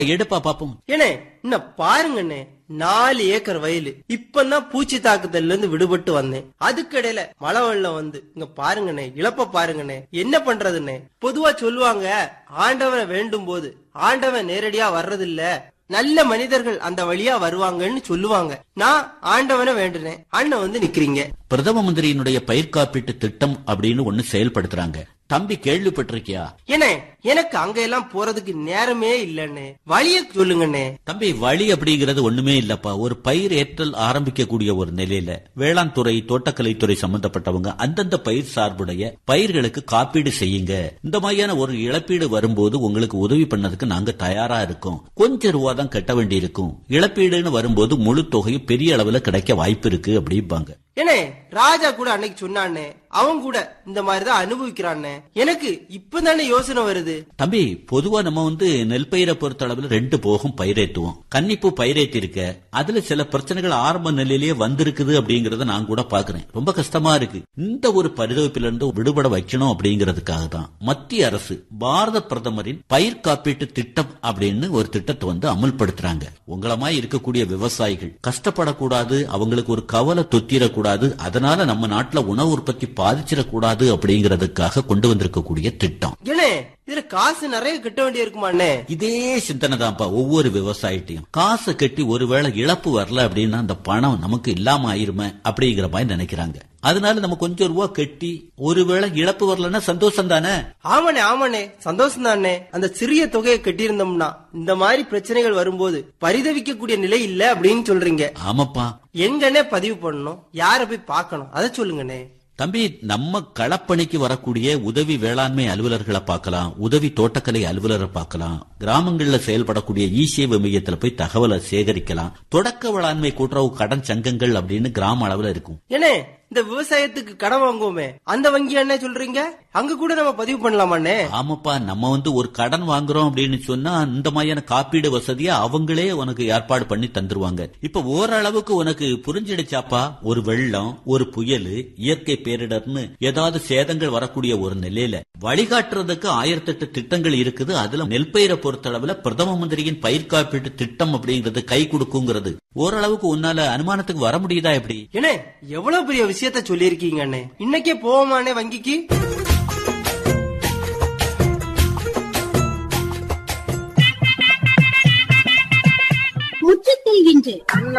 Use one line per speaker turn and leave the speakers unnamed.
எடுப்பா பாப்போம்
ஏனே இன்னும் பாருங்கண்ணே நாலு ஏக்கர் வயலு இப்பதான் பூச்சி தாக்குதல்ல இருந்து விடுபட்டு வந்தேன் அதுக்கிடையில மழை வெள்ளம் வந்து இங்க பாருங்கண்ணே இழப்ப பாருங்கண்ணே என்ன பண்றதுண்ணே பொதுவா சொல்லுவாங்க ஆண்டவனை வேண்டும் போது ஆண்டவன் நேரடியா வர்றதில்ல நல்ல மனிதர்கள் அந்த வழியா வருவாங்கன்னு சொல்லுவாங்க நான் ஆண்டவனை வேண்டுனேன் அண்ணன் வந்து நிக்கிறீங்க
பிரதம மந்திரியினுடைய பயிர் காப்பீட்டு திட்டம் அப்படின்னு ஒண்ணு செயல்படுத்துறாங்க தம்பி கேள்விப்பட்டிருக்கியா
ஏனே எனக்கு அங்க எல்லாம் போறதுக்கு நேரமே இல்லண்ணே வழிய சொல்லுங்கண்ணே
தம்பி வழி அப்படிங்கிறது ஒண்ணுமே இல்லப்பா ஒரு பயிர் ஏற்றல் ஆரம்பிக்கக்கூடிய ஒரு நிலையில வேளாண் துறை தோட்டக்கலைத்துறை சம்பந்தப்பட்டவங்க அந்தந்த பயிர் சார்புடைய பயிர்களுக்கு காப்பீடு செய்யுங்க இந்த மாதிரியான ஒரு இழப்பீடு வரும்போது உங்களுக்கு உதவி பண்ணதுக்கு நாங்க தயாரா இருக்கோம் கொஞ்சம் ரூபா தான் கட்ட வேண்டி இருக்கும் இழப்பீடுன்னு வரும்போது முழு தொகையும் பெரிய அளவுல கிடைக்க வாய்ப்பு இருக்கு அப்படிம்பாங்க
ஏனே ராஜா கூட அன்னைக்கு சொன்னானே அவன் கூட இந்த மாதிரிதான் அனுபவிக்கிறானே எனக்கு இப்பதானே யோசனை வருது
தம்பி பொதுவா நம்ம வந்து நெல் பயிரை பொறுத்த அளவுல ரெண்டு போகம் பயிரேத்துவோம் கன்னிப்பூ பயிரேத்தி இருக்க அதுல சில பிரச்சனைகள் ஆரம்ப நிலையிலேயே வந்திருக்குது அப்படிங்கறத நான் கூட பாக்குறேன் ரொம்ப கஷ்டமா இருக்கு இந்த ஒரு பரிதவிப்பில இருந்து விடுபட வைக்கணும் அப்படிங்கறதுக்காக தான் மத்திய அரசு பாரத பிரதமரின் பயிர் காப்பீட்டு திட்டம் அப்படின்னு ஒரு திட்டத்தை வந்து அமல்படுத்துறாங்க உங்கள மாதிரி இருக்கக்கூடிய விவசாயிகள் கஷ்டப்படக்கூடாது அவங்களுக்கு ஒரு கவலை தொத்திரக்கூடாது அதனால நம்ம நாட்டுல உணவு உற்பத்தி பாதிச்சிடக்கூடாது அப்படிங்கறதுக்காக கொண்டு வந்திருக்கக்கூடிய திட்டம்
ஏனே இதுல காசு நிறைய கட்ட வேண்டிய இருக்குமாண்ணே
இதே சிந்தனை தான்ப்பா ஒவ்வொரு விவசாயிட்டையும் காசு கட்டி ஒருவேளை இழப்பு வரல அப்படின்னா அந்த பணம் நமக்கு இல்லாம ஆயிருமே அப்படிங்கிற மாதிரி நினைக்கிறாங்க அதனால நம்ம கொஞ்சம் ரூபா கட்டி ஒருவேளை இழப்பு வரலன்னா சந்தோஷம் தானே
ஆமாண்ணே ஆமாண்ணே சந்தோஷம் தானே அந்த சிறிய தொகையை கட்டியிருந்தோம்னா இந்த மாதிரி பிரச்சனைகள் வரும்போது பரிதவிக்கக்கூடிய நிலை இல்ல அப்படின்னு சொல்றீங்க
ஆமாப்பா
எங்கண்ணே பதிவு பண்ணணும் யார போய் பார்க்கணும் அதை சொல்லுங்கண்ணே
தம்பி நம்ம களப்பணிக்கு வரக்கூடிய உதவி வேளாண்மை அலுவலர்களை பார்க்கலாம் உதவி தோட்டக்கலை அலுவலரை பார்க்கலாம் கிராமங்கள்ல செயல்படக்கூடிய ஈசேவை மையத்துல போய் தகவலை சேகரிக்கலாம் தொடக்க வேளாண்மை கூட்டுறவு கடன் சங்கங்கள் அப்படின்னு கிராம அளவுல இருக்கும்
ஏனே இந்த விவசாயத்துக்கு கடன் வாங்குவோமே அந்த வங்கி என்ன சொல்றீங்க அங்க கூட நம்ம பதிவு பண்ணலாமாண்ணே
ஆமாப்பா நம்ம வந்து ஒரு கடன் வாங்குறோம் அப்படின்னு சொன்னா இந்த மாதிரியான காப்பீடு வசதியை அவங்களே உனக்கு ஏற்பாடு பண்ணி தந்துருவாங்க இப்ப ஓரளவுக்கு உனக்கு புரிஞ்சிடுச்சாப்பா ஒரு வெள்ளம் ஒரு புயல் இயற்கை பேரிடர்னு ஏதாவது சேதங்கள் வரக்கூடிய ஒரு நிலையில வழிகாட்டுறதுக்கு ஆயிரத்தெட்டு திட்டங்கள் இருக்குது அதுல நெல் பயிரை பொறுத்தளவுல பிரதம மந்திரியின் பயிர் காப்பீட்டு திட்டம் அப்படிங்கிறது கை கொடுக்குங்கிறது ஓரளவுக்கு உன்னால அனுமானத்துக்கு வர முடியுதா எப்படி
ஏனே எவ்வளவு பெரிய விஷயத்த சொல்லியிருக்கீங்க அண்ணே இன்னைக்கே போவோமாண்ணே வங்கிக்கு
முற்றத்தில் இன்று